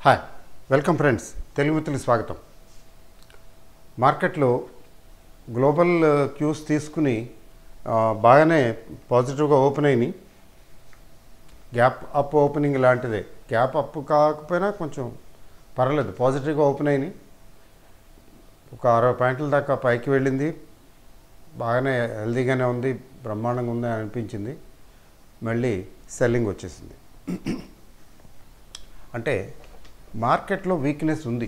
Hi welcome friends Telugu మిత్రులకు స్వాగతం మార్కెట్లో గ్లోబల్ క్యూస్ తీసుకుని ఆ, బాగానే పాజిటివ్గా ఓపెన్ అయినాయి గ్యాప్ అప్ ఓపెనింగ్ లాంటిదే గ్యాప్ అప్ కాకపోయినా కొంచెం పర్వాలేదు పాజిటివ్గా ఓపెన్ అయినాయి ఒక అరవై పాయింట్ల దాకా పైకి వెళ్ళింది బాగానే హెల్దీగానే ఉంది బ్రహ్మాండంగా ఉంది అని అనిపించింది మళ్ళీ సెల్లింగ్ వచ్చేసింది అంటే మార్కెట్లో వీక్నెస్ ఉంది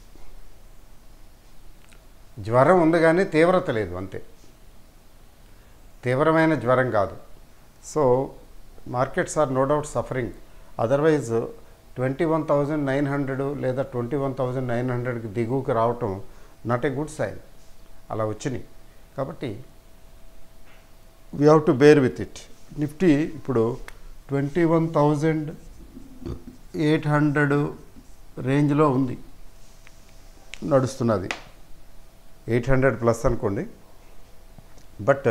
జ్వరం ఉంది కానీ తీవ్రత లేదు అంతే తీవ్రమైన జ్వరం కాదు so markets are no doubt suffering otherwise twenty one thousand nine hundred లేదా ట్వంటీ వన్ థౌజండ్ నైన్ హండ్రెడ్కి దిగువకి రావటం నాట్ ఏ గుడ్ సైన్ అలా వచ్చినాయి కాబట్టి we have to bear with it Nifty ఇప్పుడు twenty one thousand eight hundred రేంజ్లో ఉంది నడుస్తున్నది ఎయిట్ హండ్రెడ్ ప్లస్ అనుకోండి బట్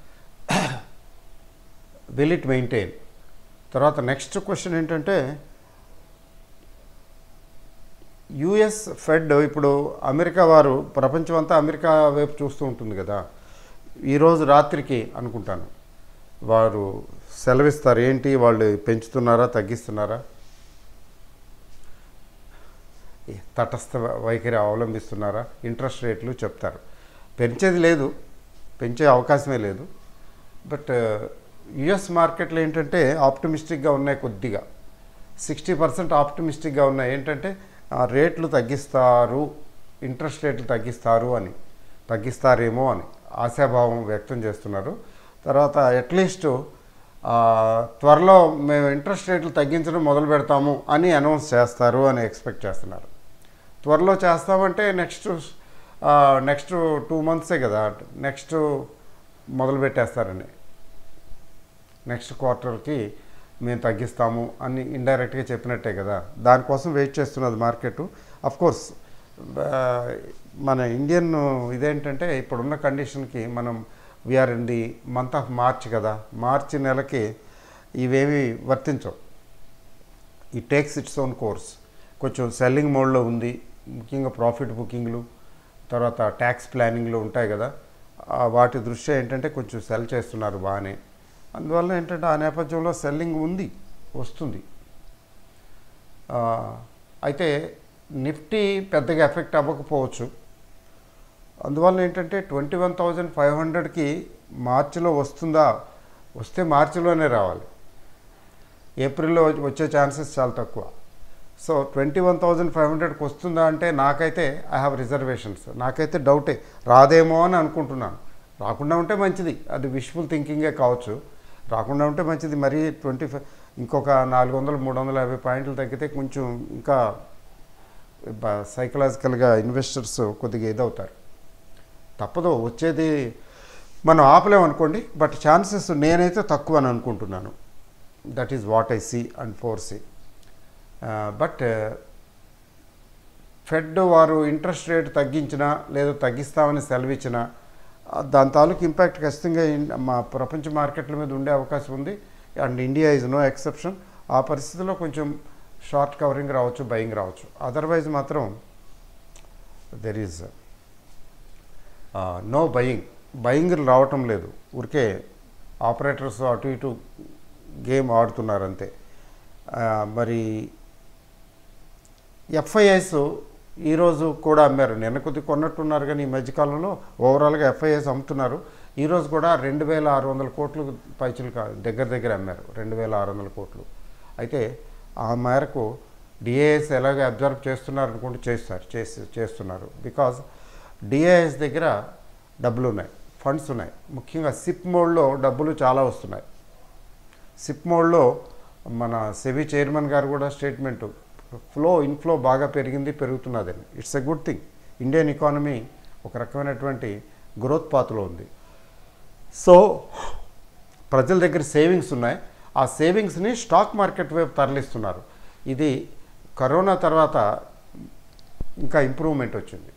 విల్ ఇట్ మెయింటైన్ తర్వాత నెక్స్ట్ క్వశ్చన్ ఏంటంటే యుఎస్ ఫెడ్ ఇప్పుడు అమెరికా వారు ప్రపంచం అంతా అమెరికా వైపు చూస్తూ ఉంటుంది కదా ఈరోజు రాత్రికి అనుకుంటాను వారు సెలవిస్తారు ఏంటి వాళ్ళు పెంచుతున్నారా తగ్గిస్తున్నారా తటస్థ వైఖరి అవలంబిస్తున్నారా ఇంట్రెస్ట్ రేట్లు చెప్తారు పెంచేది లేదు పెంచే అవకాశమే లేదు బట్ యుఎస్ మార్కెట్లో ఏంటంటే ఆప్టమిస్టిక్గా ఉన్నాయి కొద్దిగా సిక్స్టీ పర్సెంట్ ఆప్టమిస్టిక్గా ఉన్నాయి ఏంటంటే ఆ, రేట్లు తగ్గిస్తారు ఇంట్రెస్ట్ రేట్లు తగ్గిస్తారు అని తగ్గిస్తారేమో అని ఆశాభావం వ్యక్తం చేస్తున్నారు తర్వాత అట్లీస్ట్ త్వరలో మేము ఇంట్రెస్ట్ రేట్లు తగ్గించడం మొదలు పెడతాము అని అనౌన్స్ చేస్తారు అని ఎక్స్పెక్ట్ చేస్తున్నారు త్వరలో చేస్తామంటే నెక్స్ట్ నెక్స్ట్ టూ మంత్సే కదా నెక్స్ట్ మొదలు పెట్టేస్తారని నెక్స్ట్ క్వార్టర్కి మేము తగ్గిస్తాము అని ఇండైరెక్ట్గా చెప్పినట్టే కదా దానికోసం వెయిట్ చేస్తున్నది మార్కెట్ అఫ్ కోర్స్ మన ఇండియన్ ఇదేంటంటే ఇప్పుడున్న కండిషన్కి మనం we are in the month of March కదా మార్చి నెలకి ఇవేవి వర్తించవు ఈ టేక్స్ ఇట్స్ ఓన్ కోర్స్ కొంచెం సెల్లింగ్ మోడ్లో ఉంది ముఖ్యంగా ప్రాఫిట్ బుకింగ్లు తర్వాత ట్యాక్స్ ప్లానింగ్లు ఉంటాయి కదా ఆ వాటి దృష్ట్యా ఏంటంటే కొంచెం సెల్ చేస్తున్నారు బాగానే అందువల్ల ఏంటంటే ఆ నేపథ్యంలో సెల్లింగ్ ఉంది వస్తుంది ఆ, అయితే నిఫ్టీ పెద్దగా ఎఫెక్ట్ అవ్వకపోవచ్చు అందువల్ల ఏంటంటే ట్వంటీ వన్ థౌజండ్ ఫైవ్ హండ్రెడ్కి మార్చిలో వస్తుందా వస్తే మార్చిలోనే రావాలి ఏప్రిల్లో వచ్చే ఛాన్సెస్ చాలా తక్కువ so twenty one thousand five హండ్రెడ్కి వస్తుందా అంటే నాకైతే ఐ హ్యావ్ రిజర్వేషన్స్ నాకైతే డౌటే రాదేమో అని అనుకుంటున్నాను రాకుండా ఉంటే మంచిది అది విష్ఫుల్ థింకింగే కావచ్చు రాకుండా ఉంటే మంచిది మరీ ట్వంటీ ఫైవ్ ఇంకొక నాలుగు వందలు మూడు వందల యాభై పాయింట్లు తగ్గితే కొంచెం ఇంకా సైకలాజికల్గా ఇన్వెస్టర్స్ కొద్దిగా ఇదవుతారు తప్పదు వచ్చేది మనం ఆపలేం అనుకోండి బట్ ఛాన్సెస్ నేనైతే తక్కువ అని అనుకుంటున్నాను that is what I see and foresee but fed వారు ఇంట్రెస్ట్ రేట్ తగ్గించినా లేదా తగ్గిస్తామని సెలవిచ్చినా ఆ, దాని తాలూకు ఇంపాక్ట్ ఖచ్చితంగా ఇన్- మా ప్రపంచ మార్కెట్ల మీద ఉండే అవకాశం ఉంది and India is no exception ఆ పరిస్థితిలో కొంచెం షార్ట్ కవరింగ్ రావచ్చు బయింగ్ రావచ్చు అదర్వైజ్ మాత్రం there is no buying buying రావటం లేదు ఊరికే ఆపరేటర్స్ అటు ఇటు గేమ్ ఆడుతున్నారు అంతే ఆ, మరి ఎఫ్ఐఎస్ ఈరోజు కూడా అమ్మారు నిన్న కొద్ది కొన్నట్టున్నారు కానీ ఈ మధ్యకాలంలో ఓవరాల్గా ఎఫ్ఐఎస్ అమ్ముతున్నారు ఈరోజు కూడా రెండు వేల ఆరు వందల కోట్లు పైచులు కా- దగ్గర దగ్గర అమ్మారు రెండు వేల ఆరు వందల కోట్లు అయితే ఆ మేరకు డిఏఎస్ ఎలాగ అబ్జర్వ్ చేస్తున్నారు అనుకుంటే చేస్తారు చేసి చేస్తున్నారు బికాజ్ డిఏఎస్ దగ్గర డబ్బులు ఉన్నాయి ఫండ్స్ ఉన్నాయి ముఖ్యంగా సిప్ మోడ్లో డబ్బులు చాలా వస్తున్నాయి సిప్ మోడ్లో మన సెబీ చైర్మన్ గారు కూడా స్టేట్మెంట్ ఫ్లో ఇన్ఫ్లో బాగా పెరిగింది పెరుగుతున్నదని it's a good thing Indian economy ఒక రకమైనటువంటి గ్రోత్ పాత్లో ఉంది సో ప్రజల దగ్గర సేవింగ్స్ ఉన్నాయి ఆ సేవింగ్స్ని స్టాక్ మార్కెట్ వైపు తరలిస్తున్నారు ఇది కరోనా తర్వాత ఇంకా ఇంప్రూవ్మెంట్ వచ్చింది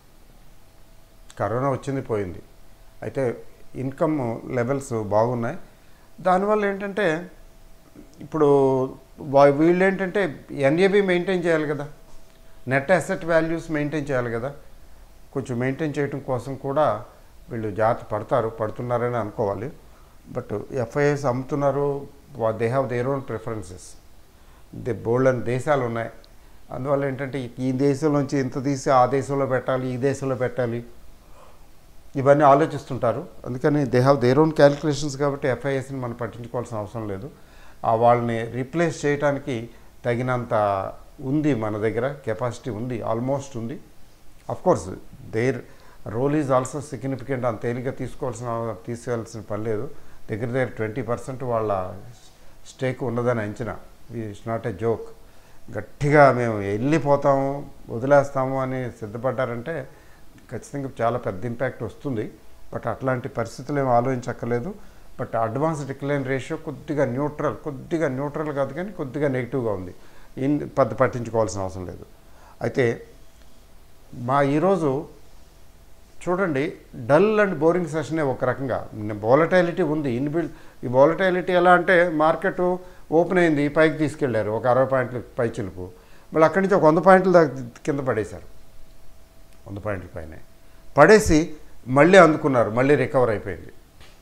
కరోనా వచ్చింది పోయింది అయితే ఇన్కమ్ లెవెల్స్ బాగున్నాయి దానివల్ల ఏంటంటే ఇప్పుడు వా- వీళ్ళు ఏంటంటే ఎన్ఏబి మెయింటైన్ చేయాలి కదా నెట్ అసెట్ వాల్యూస్ మెయింటైన్ చేయాలి కదా కొంచెం మెయింటైన్ చేయడం కోసం కూడా వీళ్ళు జాగ్రత్త పడతారు పడుతున్నారని అనుకోవాలి బట్ ఎఫ్ఐఎస్ అమ్ముతున్నారు they have their own preferences they bold అని దేశాలు ఉన్నాయి అందువల్ల ఏంటంటే ఈ దేశం నుంచి ఇంత తీసి ఆ దేశంలో పెట్టాలి ఈ దేశంలో పెట్టాలి ఇవన్నీ ఆలోచిస్తుంటారు అందుకని they have their own calculations కాబట్టి ఎఫ్ఐఎస్ని మనం పట్టించుకోవాల్సిన అవసరం లేదు ఆ వాళ్ళని రీప్లేస్ చేయడానికి తగినంత ఉంది మన దగ్గర కెపాసిటీ ఉంది ఆల్మోస్ట్ ఉంది of course their role is also significant అంత తేలిగ్గా తీసుకోవాల్సిన తీసుకోవాల్సిన పని లేదు దగ్గర దగ్గర ట్వంటీ పర్సెంట్ వాళ్ళ స్టేక్ ఉన్నదని అంచనా ఇట్స్ నాట్ ఏ జోక్ గట్టిగా మేము వెళ్ళిపోతాము వదిలేస్తాము అని సిద్ధపడ్డారంటే ఖచ్చితంగా చాలా పెద్ద ఇంపాక్ట్ వస్తుంది బట్ అట్లాంటి పరిస్థితులు ఏమి ఆలోచించక్కర్లేదు బట్ అడ్వాన్స్ డిక్లైన్ రేషియో కొద్దిగా న్యూట్రల్ కొద్దిగా న్యూట్రల్ కాదు కానీ కొద్దిగా నెగిటివ్గా ఉంది ఇన్ పెద్ద పట్టించుకోవాల్సిన అవసరం లేదు అయితే మా ఈరోజు చూడండి డల్ అండ్ బోరింగ్ సెషనే ఒక రకంగా వాలటైలిటీ ఉంది ఇన్బిల్డ్ ఈ వాలటైలిటీ ఎలా అంటే మార్కెట్ ఓపెన్ అయింది పైకి తీసుకెళ్లారు ఒక అరవై పాయింట్ల పై చిలుపు మళ్ళీ అక్కడి నుంచి ఒక వంద పాయింట్ల దాకా కింద పడేశారు వంద పాయింట్ల పైన పడేసి మళ్ళీ అందుకున్నారు మళ్ళీ రికవర్ అయిపోయింది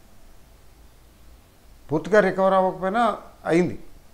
పూర్తిగా రికవర్ అవ్వకపోయినా అయింది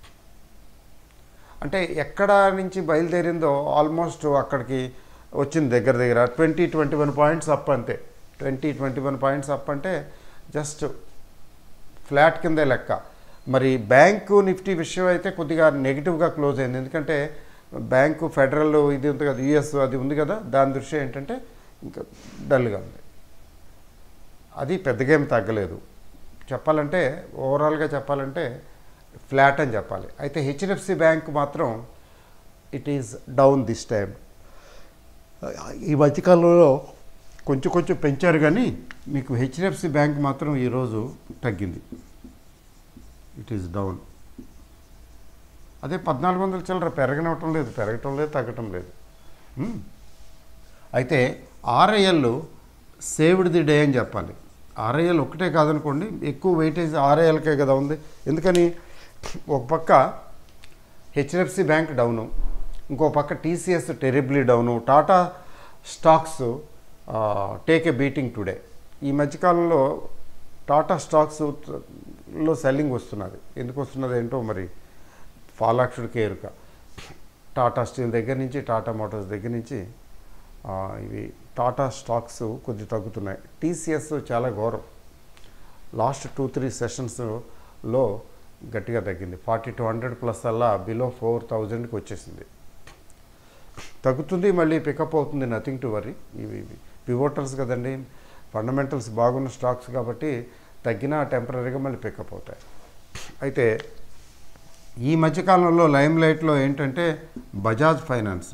అంటే ఎక్కడ నుంచి బయలుదేరిందో ఆల్మోస్ట్ అక్కడికి వచ్చింది దగ్గర దగ్గర twenty twenty one points up అంతే twenty twenty one points up అంటే జస్ట్ ఫ్లాట్ కిందే లెక్క మరి బ్యాంకు నిఫ్టీ విషయం అయితే కొద్దిగా నెగిటివ్గా క్లోజ్ అయింది ఎందుకంటే బ్యాంకు ఫెడరల్ ఇది ఉంది కదా యుఎస్ అది ఉంది కదా దాని దృష్ట్యా ఏంటంటే ఇంకా డల్గా ఉంది అది పెద్దగా ఏం తగ్గలేదు చెప్పాలంటే ఓవరాల్గా చెప్పాలంటే ఫ్లాట్ అని చెప్పాలి అయితే హెచ్డిఎఫ్సి బ్యాంక్ మాత్రం it is down this time ఈ మధ్యకాలంలో కొంచెం కొంచెం పెంచారు కానీ మీకు హెచ్డిఎఫ్సి బ్యాంక్ మాత్రం ఈరోజు తగ్గింది ఇట్ ఈస్ డౌన్ అదే పద్నాలుగు వందల చిల్లర పెరగనవటం లేదు పెరగటం లేదు తగ్గటం లేదు మ్మ్. అయితే ఆర్ఐఎల్ సేవ్డ్ ది డే అని చెప్పాలి ఆర్ఐఎల్ ఒకటే కాదనుకోండి ఎక్కువ వెయిటేజ్ ఆర్ఐఎల్కే కదా ఉంది ఎందుకని ఒక పక్క హెచ్డిఎఫ్సి బ్యాంక్ డౌను ఇంకో పక్క TCS terribly down Tata stocks take a beating today ఈ మధ్యకాలంలో టాటా స్టాక్స్ లో సెల్లింగ్ వస్తున్నది ఎందుకు వస్తున్నది ఏంటో మరి ఫాలాక్షుడికి ఎరుక టాటా స్టీల్ దగ్గర నుంచి టాటా మోటార్స్ దగ్గర నుంచి ఆ, ఇవి టాటా స్టాక్స్ కొద్ది తగ్గుతున్నాయి టీసీఎస్ చాలా ఘోరం లాస్ట్ టూ త్రీ సెషన్స్లో గట్టిగా తగ్గింది ఫార్టీ టూ హండ్రెడ్ ప్లస్ అలా బిలో ఫోర్ థౌజండ్కి వచ్చేసింది తగ్గుతుంది మళ్ళీ పికప్ అవుతుంది నథింగ్ టు వరీ ఇవి పివోటర్స్ కదండి ఫండమెంటల్స్ బాగున్న స్టాక్స్ కాబట్టి తగ్గినా టెంపరీగా మళ్ళీ పికప్ అవుతాయి అయితే ఈ మధ్యకాలంలో లైమ్ లైట్లో ఏంటంటే Bajaj Finance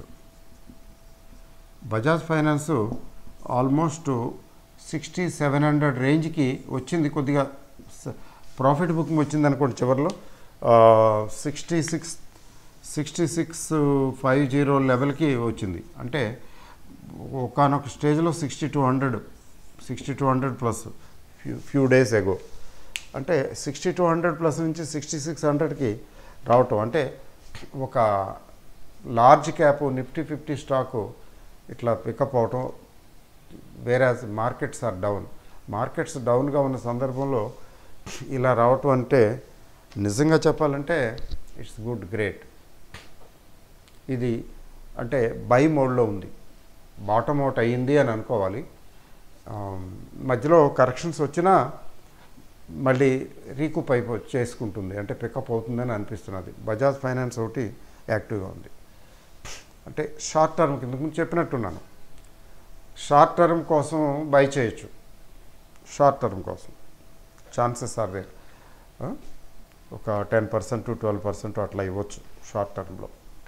Bajaj Finance almost sixty seven hundred రేంజ్కి వచ్చింది కొద్దిగా ప్రాఫిట్ బుకింగ్ వచ్చింది అనుకోండి చివరిలో sixty six sixty six five zero లెవెల్కి వచ్చింది అంటే ఒకనొక స్టేజ్లో sixty two hundred sixty two hundred plus few few days ago అంటే సిక్స్టీ టూ హండ్రెడ్ ప్లస్ నుంచి సిక్స్టీ సిక్స్ హండ్రెడ్కి రావటం అంటే ఒక large cap Nifty fifty stock ఇట్లా పికప్ అవటం వేరే మార్కెట్స్ ఆర్ డౌన్ మార్కెట్స్ డౌన్గా ఉన్న సందర్భంలో ఇలా రావటం అంటే నిజంగా చెప్పాలంటే ఇట్స్ గుడ్ గ్రేట్ ఇది అంటే బై మోడ్లో ఉంది బాటమ్ అవుట్ అయ్యింది అని అనుకోవాలి ఆ, మధ్యలో కరెక్షన్స్ వచ్చినా మళ్ళీ రీకూప్ అయిపో చేసుకుంటుంది అంటే పికప్ అవుతుందని అనిపిస్తున్నది బజాజ్ ఫైనాన్స్ ఒకటి యాక్టివ్గా ఉంది అంటే షార్ట్ టర్మ్ కింద ముందు చెప్పినట్టున్నాను షార్ట్ టర్మ్ కోసం బై చేయొచ్చు షార్ట్ టర్మ్ కోసం ఛాన్సెస్ ఆర్ దేర్ ఒక ten percent to twelve percent అట్లా ఇవ్వచ్చు షార్ట్ టర్మ్లో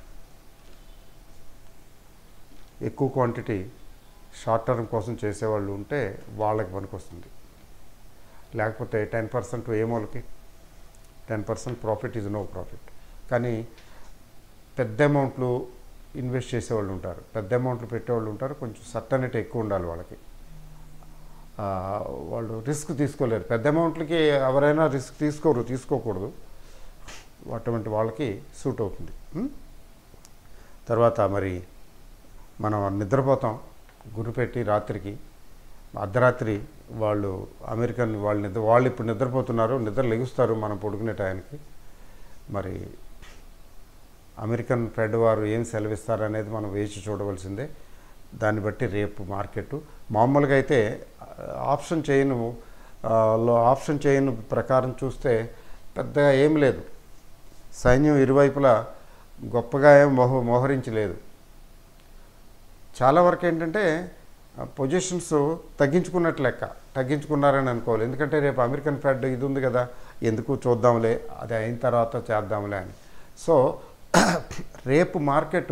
ఎక్కువ క్వాంటిటీ షార్ట్ టర్మ్ కోసం చేసేవాళ్ళు ఉంటే వాళ్ళకి పనికొస్తుంది లేకపోతే టెన్ పర్సెంట్ ఏమోలకి ten percent profit is no profit కానీ పెద్ద అమౌంట్లు ఇన్వెస్ట్ చేసేవాళ్ళు ఉంటారు పెద్ద అమౌంట్లు పెట్టేవాళ్ళు ఉంటారు కొంచెం సర్టనిటీ ఎక్కువ ఉండాలి వాళ్ళకి ఆ, వాళ్ళు రిస్క్ తీసుకోలేరు పెద్ద అమౌంట్లకి ఎవరైనా రిస్క్ తీసుకోరు తీసుకోకూడదు అటువంటి వాళ్ళకి సూట్ అవుతుంది ఉం? తర్వాత మరి మనం నిద్రపోతాం గురిపెట్టి రాత్రికి అర్ధరాత్రి వాళ్ళు అమెరికన్ వాళ్ళు నిద్ర వాళ్ళు ఇప్పుడు నిద్రపోతున్నారు నిద్ర లెగుస్తారు మనం పడుకునే టయానికి మరి అమెరికన్ ఫెడ్ వారు ఏం సెలవిస్తారు అనేది మనం వేచి చూడవలసిందే దాన్ని బట్టి రేపు మార్కెట్ మామూలుగా అయితే ఆప్షన్ చేయను ఆ, లో ఆప్షన్ చేయను ప్రకారం చూస్తే పెద్దగా ఏం లేదు సైన్యం ఇరువైపులా గొప్పగా ఏం మోహ మోహరించలేదు చాలా వరకు ఏంటంటే పొజిషన్స్ తగ్గించుకున్నట్టు లెక్క తగ్గించుకున్నారని అనుకోవాలి ఎందుకంటే రేపు అమెరికన్ ఫెడ్ ఇది ఉంది కదా ఎందుకు చూద్దాంలే అది అయిన తర్వాత చేద్దాంలే అని సో రేపు మార్కెట్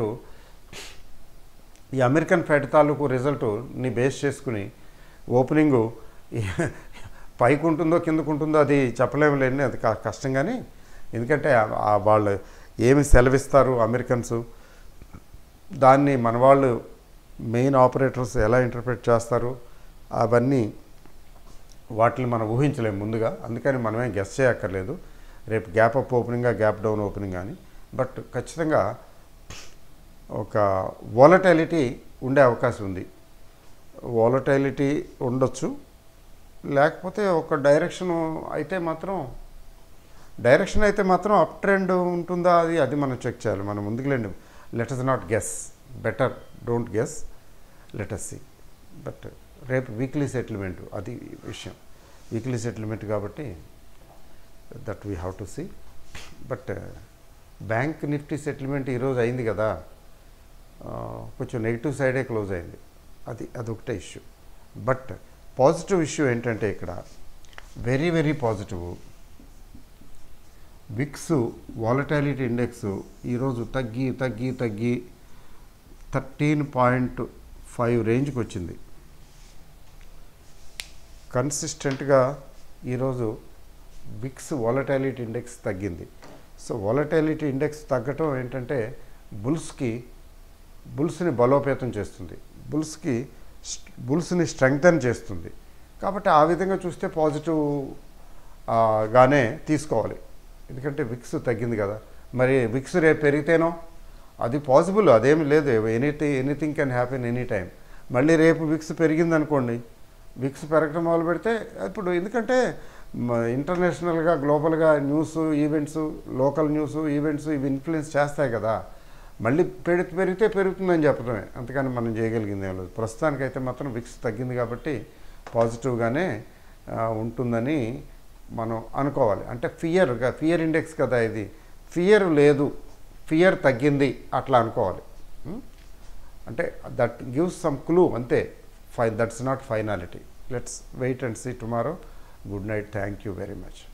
ఈ అమెరికన్ ఫెడ్ తాలూకు రిజల్ట్ని బేస్ చేసుకుని ఓపెనింగు పైకి ఉంటుందో కిందకు ఉంటుందో అది చెప్పలేములేండి అది క- కష్టం కానీ ఎందుకంటే ఆ- ఆ వాళ్ళు ఏమి సెలవిస్తారు అమెరికన్స్ దాన్ని మన వాళ్ళు మెయిన్ ఆపరేటర్స్ ఎలా ఇంటర్ప్రిట్ చేస్తారు అవన్నీ వాటిని మనం ఊహించలేము ముందుగా అందుకని మనమేం గెస్ చేయక్కర్లేదు రేపు gap up opening gap down opening కానీ బట్ ఖచ్చితంగా ఒక వాలటాలిటీ ఉండే అవకాశం ఉంది వాలటాలిటీ ఉండొచ్చు లేకపోతే ఒక డైరెక్షన్ అయితే మాత్రం డైరెక్షన్ అయితే మాత్రం అప్ ట్రెండ్ ఉంటుందా అది అది మనం చెక్ చేయాలి మనం ముందుకులేండి let us not guess better don't guess let us see but రేపు వీక్లీ సెటిల్మెంట్ అది విషయం వీక్లీ సెటిల్మెంట్ కాబట్టి that we have to see but bank Nifty settlement ఈరోజు అయింది కదా ఆ, కొంచెం నెగిటివ్ సైడే క్లోజ్ అయింది అది అదొకటే ఇష్యూ బట్ పాజిటివ్ ఇష్యూ ఏంటంటే ఇక్కడ very very positive VIX volatility index ఈరోజు తగ్గి తగ్గి తగ్గి థర్టీన్ పాయింట్ ఫైవ్ రేంజ్కి వచ్చింది కన్సిస్టెంట్గా ఈరోజు విక్స్ వాలటాలిటీ ఇండెక్స్ తగ్గింది సో వాలటాలిటీ ఇండెక్స్ తగ్గటం ఏంటంటే బుల్స్కి బుల్స్ని బలోపేతం చేస్తుంది బుల్స్కి స్ట్- బుల్స్ని స్ట్రెంగ్తన్ చేస్తుంది కాబట్టి ఆ విధంగా చూస్తే పాజిటివ్ ఆ, గానే తీసుకోవాలి ఎందుకంటే విక్స్ తగ్గింది కదా మరి విక్స్ రేపు పెరిగితేనో అది పాసిబుల్ అదేమి లేదు anything anything can happen any time మళ్ళీ రేపు విక్స్ పెరిగింది అనుకోండి విక్స్ పెరగడం మొదలు పెడితే ఇప్పుడు ఎందుకంటే మ- ఇంటర్నేషనల్గా గ్లోబల్గా news events local news events ఇవి ఇన్ఫ్లుయెన్స్ చేస్తాయి కదా మళ్ళీ పెరి పెరిగితే పెరుగుతుందని చెప్పడమే అంతకని మనం చేయగలిగింది ఏం లేదు ప్రస్తుతానికైతే మాత్రం విక్స్ తగ్గింది కాబట్టి పాజిటివ్గానే ఆ, ఉంటుందని మనం అనుకోవాలి అంటే ఫియర్గా ఫియర్ ఇండెక్స్ కదా ఇది ఫియర్ లేదు ఫియర్ తగ్గింది అట్లా అనుకోవాలి ఉం? అంటే దట్ గివ్స్ సమ్ క్లూ అంతే ఫై that's not finality let's wait and see tomorrow good night thank you very much